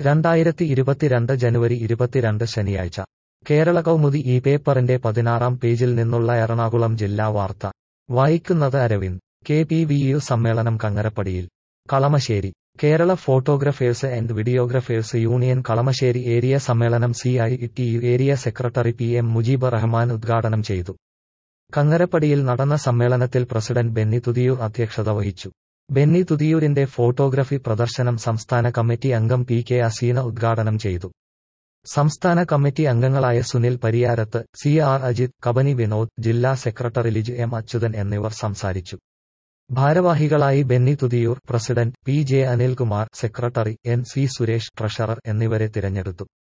രണ്ടായിരത്തി ഇരുപത്തിരണ്ട് ജനുവരി ഇരുപത്തിരണ്ട് ശനിയാഴ്ച കേരള കൗമുദി ഈ പേപ്പറിന്റെ പതിനാറാം പേജിൽ നിന്നുള്ള എറണാകുളം ജില്ലാ വാർത്ത വായിക്കുന്നത് Aravind K P V U സമ്മേളനം കങ്ങരപ്പടിയിൽ Kalamassery Kerala photographers and videographers union Kalamassery area സമ്മേളനം C I T U area secretary P M Mujeeb Rahman ഉദ്ഘാടനം ചെയ്തു കങ്ങരപ്പടിയിൽ നടന്ന സമ്മേളനത്തിൽ പ്രസിഡന്റ് ബെന്നി തുതിയൂർ അധ്യക്ഷത വഹിച്ചു ബെന്നി തുതിയൂരിന്റെ ഫോട്ടോഗ്രഫി പ്രദർശനം സംസ്ഥാന കമ്മിറ്റി അംഗം പി കെ അസീന ഉദ്ഘാടനം ചെയ്തു സംസ്ഥാന കമ്മിറ്റി അംഗങ്ങളായ സുനിൽ പരിയാരത്ത് സി ആർ അജിത് കബനി വിനോദ് ജില്ലാ സെക്രട്ടറി ലിജ് എം അച്യുതൻ എന്നിവർ സംസാരിച്ചു ഭാരവാഹികളായി Benny Thuthiyoor president P J Anilkumar secretary N C Suresh treasurer എന്നിവരെ തിരഞ്ഞെടുത്തു